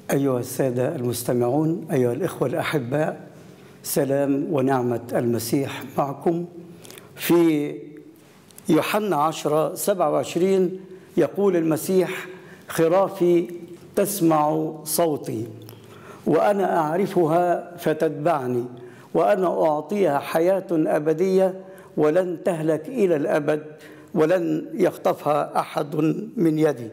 أيها السادة المستمعون أيها الإخوة الأحباء سلام ونعمة المسيح معكم في يوحنا 10 27 يقول المسيح خرافي تسمع صوتي وأنا أعرفها فتتبعني وأنا أعطيها حياة أبدية ولن تهلك إلى الأبد ولن يخطفها أحد من يدي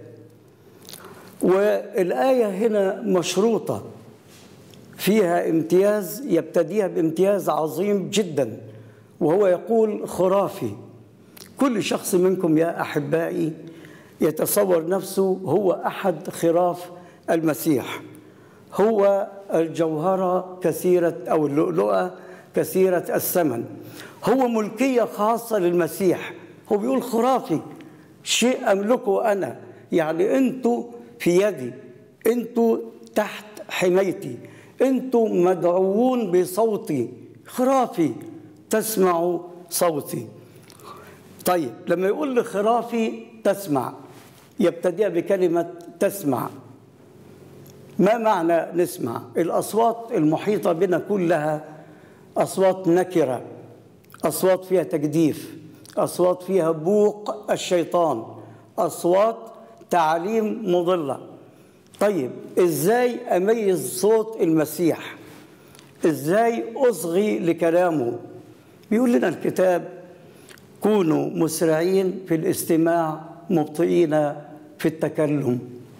والآية هنا مشروطة فيها امتياز يبتديها بامتياز عظيم جدا وهو يقول خرافي كل شخص منكم يا أحبائي يتصور نفسه هو أحد خراف المسيح هو الجوهرة كثيرة أو اللؤلؤة كثيرة الثمن هو ملكية خاصة للمسيح هو بيقول خرافي شيء أملكه أنا يعني أنتوا في يدي أنتوا تحت حمايتي أنتوا مدعوون بصوتي خرافي تسمعوا صوتي طيب لما يقول لي خرافي تسمع يبتدئ بكلمة تسمع ما معنى نسمع الأصوات المحيطة بنا كلها أصوات نكرة أصوات فيها تجديف أصوات فيها بوق الشيطان أصوات تعاليم مضلة طيب إزاي أميز صوت المسيح إزاي أصغي لكلامه بيقول لنا الكتاب كونوا مسرعين في الاستماع مبطئين في التكلم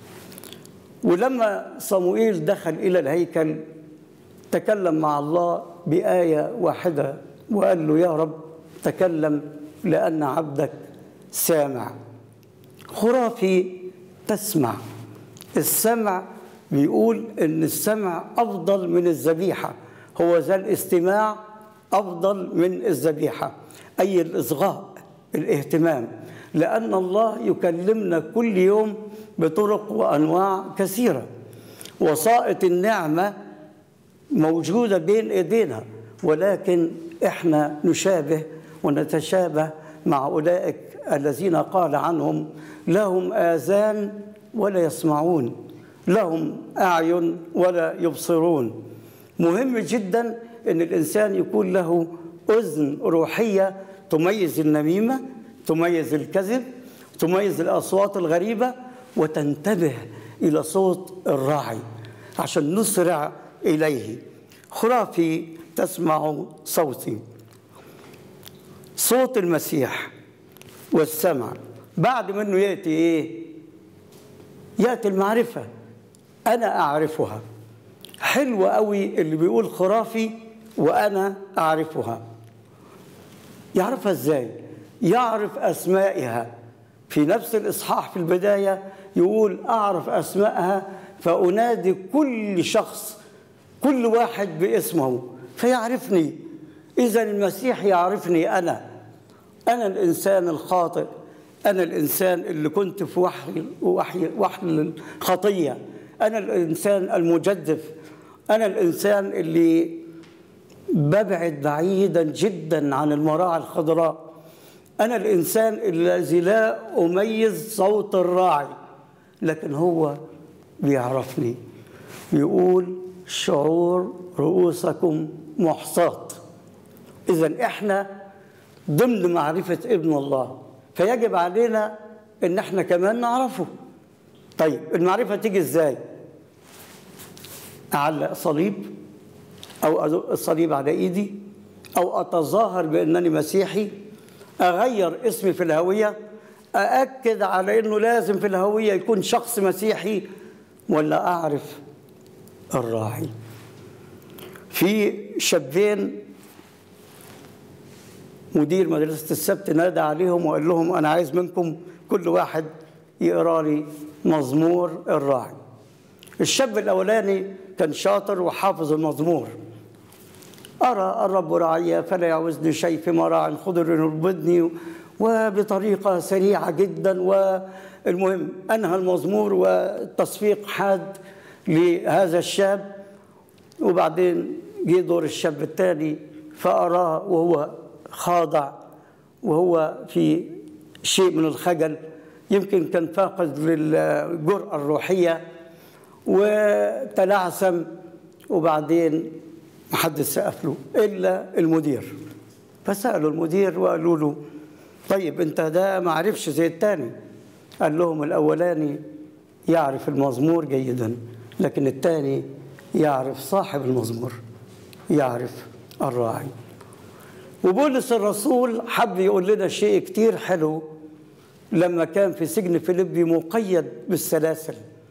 ولما صموئيل دخل إلى الهيكل تكلم مع الله بآية واحدة وقال له يا رب تكلم لأن عبدك سامع خرافي تسمع السمع بيقول ان السمع افضل من الذبيحه هو ذا الاستماع افضل من الذبيحه اي الاصغاء الاهتمام لان الله يكلمنا كل يوم بطرق وانواع كثيره وسائط النعمه موجوده بين ايدينا ولكن احنا نشابه ونتشابه مع اولئك الذين قال عنهم لهم اذان ولا يسمعون لهم اعين ولا يبصرون مهم جدا ان الانسان يكون له اذن روحيه تميز النميمه تميز الكذب تميز الاصوات الغريبه وتنتبه الى صوت الراعي عشان نسرع اليه خرافي تسمع صوتي صوت المسيح والسمع بعد منه ياتي ايه ياتي المعرفه انا اعرفها حلو قوي اللي بيقول خرافي وانا اعرفها يعرفها ازاي يعرف اسمائها في نفس الاصحاح في البدايه يقول اعرف اسمائها فانادي كل شخص كل واحد باسمه فيعرفني اذا المسيح يعرفني انا انا الانسان الخاطئ انا الانسان اللي كنت في وحل وحل, وحل الخطيه انا الانسان المجدف انا الانسان اللي ببعد بعيدا جدا عن المراعي الخضراء انا الانسان الذي لا اميز صوت الراعي لكن هو بيعرفني يقول شعور رؤوسكم محصاة اذا احنا ضمن معرفه ابن الله فيجب علينا ان احنا كمان نعرفه طيب المعرفه تيجي ازاي اعلق صليب او ادق الصليب على ايدي او اتظاهر بانني مسيحي اغير اسمي في الهويه ااكد على انه لازم في الهويه يكون شخص مسيحي ولا اعرف الراعي في شابين مدير مدرسة السبت نادى عليهم وقال لهم أنا عايز منكم كل واحد يقرأ لي مزمور الراعي الشاب الأولاني كان شاطر وحافظ المزمور أرى الرب راعية فلا يعوزني شيء في مراع خضر يربدني وبطريقة سريعة جدا والمهم أنهى المزمور والتصفيق حاد لهذا الشاب وبعدين جه دور الشاب الثاني فأراه وهو خاضع وهو في شيء من الخجل يمكن كان فاقد للجرأة الروحية وتلعثم وبعدين محدش سقف له الا المدير فسالوا المدير وقالوا له طيب انت ده ما عرفش زي الثاني قال لهم الاولاني يعرف المزمور جيدا لكن الثاني يعرف صاحب المزمور يعرف الراعي وبولس الرسول حب يقول لنا شيء كتير حلو لما كان في سجن فيليبي مقيد بالسلاسل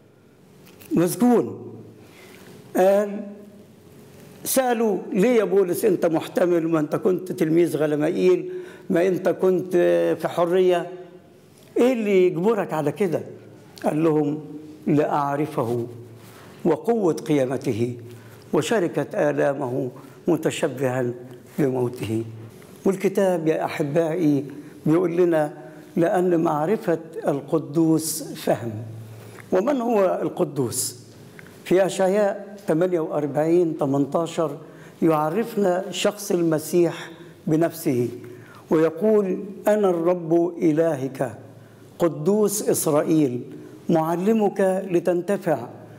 مسجون قال سألوا ليه يا بولس أنت محتمل ما أنت كنت تلميذ غلمائيل ما أنت كنت في حرية إيه اللي يجبرك على كده قال لهم لأعرفه وقوة قيامته وشركة آلامه متشبها بموته والكتاب يا أحبائي بيقول لنا لأن معرفة القدوس فهم ومن هو القدوس؟ في أشعياء 48 18 يعرفنا شخص المسيح بنفسه ويقول أنا الرب إلهك قدوس إسرائيل معلمك لتنتفع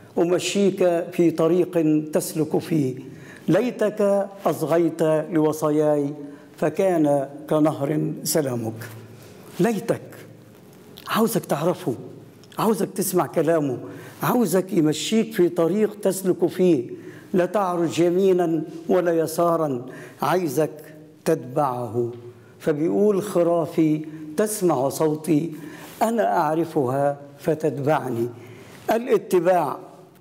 أمشيك في طريق تسلك فيه ليتك أصغيت لوصاياي فكان كنهر سلامك ليتك عاوزك تعرفه عاوزك تسمع كلامه عاوزك يمشيك في طريق تسلك فيه لا تعرج يمينا ولا يسارا عايزك تتبعه فبيقول خرافي تسمع صوتي انا اعرفها فتتبعني الاتباع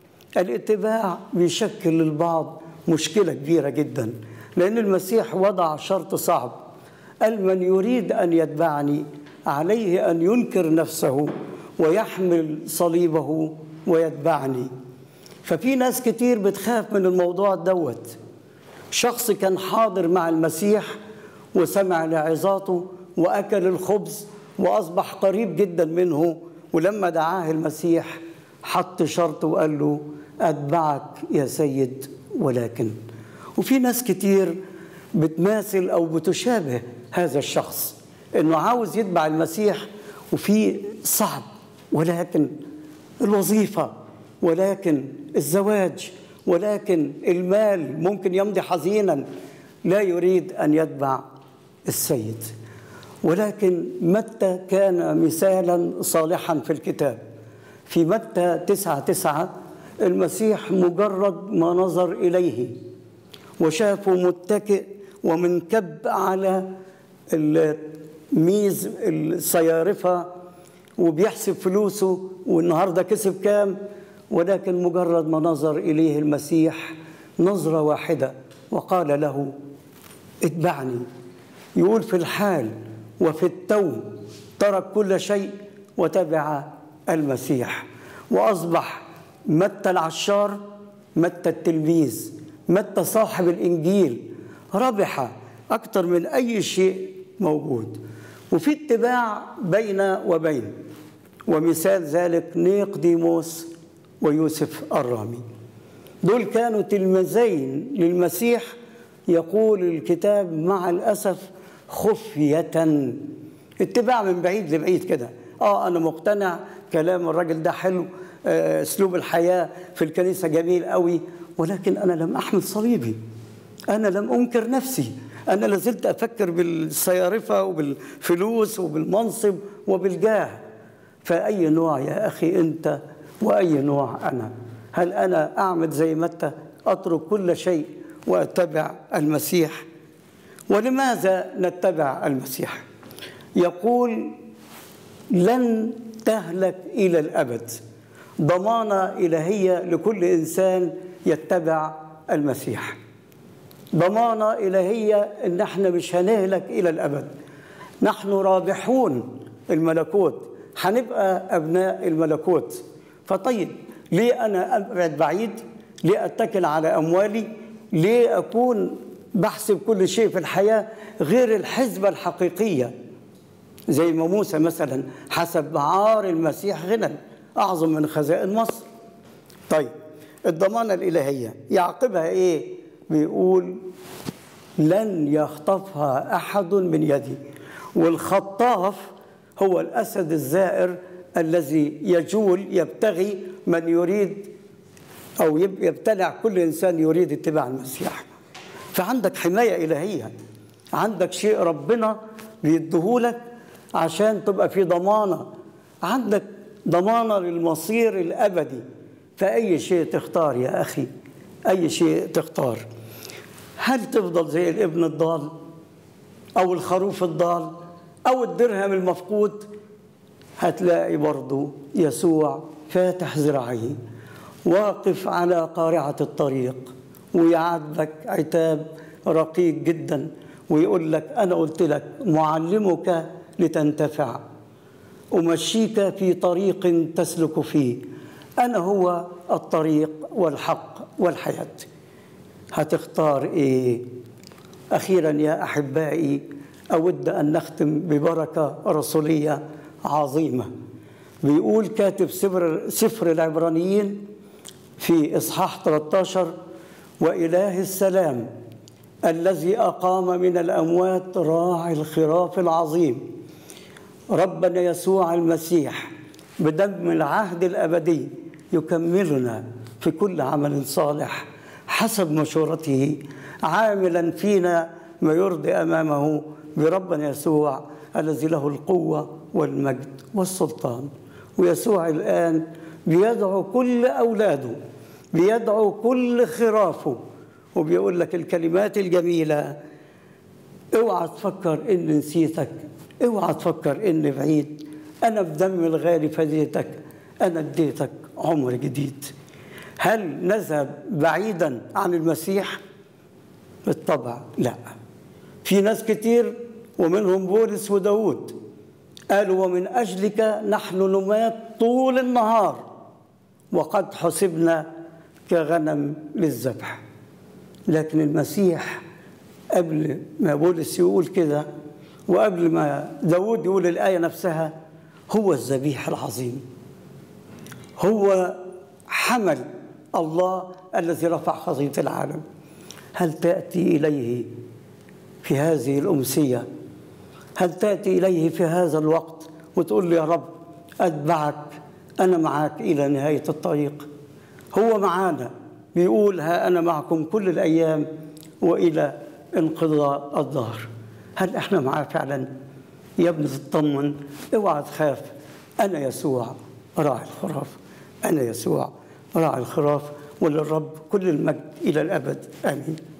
الاتباع بيشكل للبعض مشكله كبيره جدا لان المسيح وضع شرط صعب قال من يريد ان يتبعني عليه ان ينكر نفسه ويحمل صليبه ويتبعني ففي ناس كتير بتخاف من الموضوع دوت شخص كان حاضر مع المسيح وسمع لعظاته واكل الخبز واصبح قريب جدا منه ولما دعاه المسيح حط شرط وقال له اتبعك يا سيد ولكن وفي ناس كتير بتماثل او بتشابه هذا الشخص انه عاوز يتبع المسيح وفي صعب ولكن الوظيفه ولكن الزواج ولكن المال ممكن يمضي حزينا لا يريد ان يتبع السيد ولكن متى كان مثالا صالحا في الكتاب في متى تسعة تسعة المسيح مجرد ما نظر إليه وشافه متكئ ومنكب على الميز الصيارفة وبيحسب فلوسه والنهارده كسب كام ولكن مجرد ما نظر إليه المسيح نظرة واحدة وقال له اتبعني يقول في الحال وفي التو ترك كل شيء وتبع المسيح واصبح متى العشار متى التلميذ متى صاحب الانجيل ربح اكثر من اي شيء موجود وفي اتباع بين وبين ومثال ذلك نيقديموس ويوسف الرامي دول كانوا تلميذين للمسيح يقول الكتاب مع الاسف خفيه اتباع من بعيد لبعيد كده اه انا مقتنع كلام الراجل ده حلو آه، اسلوب الحياه في الكنيسه جميل قوي ولكن انا لم احمل صليبي انا لم انكر نفسي انا لازلت افكر بالصيارفه وبالفلوس وبالمنصب وبالجاه فاي نوع يا اخي انت واي نوع انا هل انا اعمل زي متى اترك كل شيء واتبع المسيح ولماذا نتبع المسيح يقول لن تهلك الى الابد ضمانه الهيه لكل انسان يتبع المسيح ضمانه الهيه ان احنا مش هنهلك الى الابد نحن رابحون الملكوت هنبقى ابناء الملكوت فطيب ليه انا ابعد بعيد ليه اتكل على اموالي ليه اكون بحسب كل شيء في الحياه غير الحسبه الحقيقيه زي ما موسى مثلا حسب معار المسيح غنى اعظم من خزائن مصر طيب الضمانه الالهيه يعقبها ايه بيقول لن يخطفها احد من يدي والخطاف هو الاسد الزائر الذي يجول يبتغي من يريد أو يبتلع كل إنسان يريد اتباع المسيح فعندك حماية إلهية عندك شيء ربنا بيديهولك عشان تبقى في ضمانة عندك ضمانة للمصير الأبدي فأي شيء تختار يا أخي أي شيء تختار هل تفضل زي الابن الضال أو الخروف الضال أو الدرهم المفقود هتلاقي برضو يسوع فاتح ذراعيه واقف على قارعة الطريق ويعاتبك عتاب رقيق جدا ويقول لك أنا قلت لك معلمك لتنتفع أمشيك في طريق تسلك فيه أنا هو الطريق والحق والحياة هتختار إيه أخيرا يا أحبائي أود أن نختم ببركة رسولية عظيمة بيقول كاتب سفر, سفر العبرانيين في إصحاح 13 وإله السلام الذي أقام من الأموات راعي الخراف العظيم ربنا يسوع المسيح بدم العهد الأبدي يكملنا في كل عمل صالح حسب مشورته عاملا فينا ما يرضي أمامه بربنا يسوع الذي له القوة والمجد والسلطان ويسوع الآن بيدعو كل أولاده بيدعو كل خرافه وبيقول لك الكلمات الجميلة اوعى تفكر إن نسيتك اوعى تفكر إني بعيد أنا بدم الغالي فديتك أنا اديتك عمر جديد هل نذهب بعيدا عن المسيح؟ بالطبع لا في ناس كتير ومنهم بولس وداود قالوا ومن أجلك نحن نمات طول النهار وقد حسبنا كغنم للذبح لكن المسيح قبل ما بولس يقول كده وقبل ما داود يقول الآية نفسها هو الذبيح العظيم هو حمل الله الذي رفع خطية العالم هل تأتي إليه في هذه الأمسية هل تأتي إليه في هذا الوقت وتقول له يا رب أتبعك أنا معك إلى نهاية الطريق هو معانا بيقول ها أنا معكم كل الأيام وإلى انقضاء الظهر هل إحنا معاه فعلا يا ابني تطمن اوعى تخاف أنا يسوع راعي الخراف أنا يسوع راعي الخراف وللرب كل المجد إلى الأبد آمين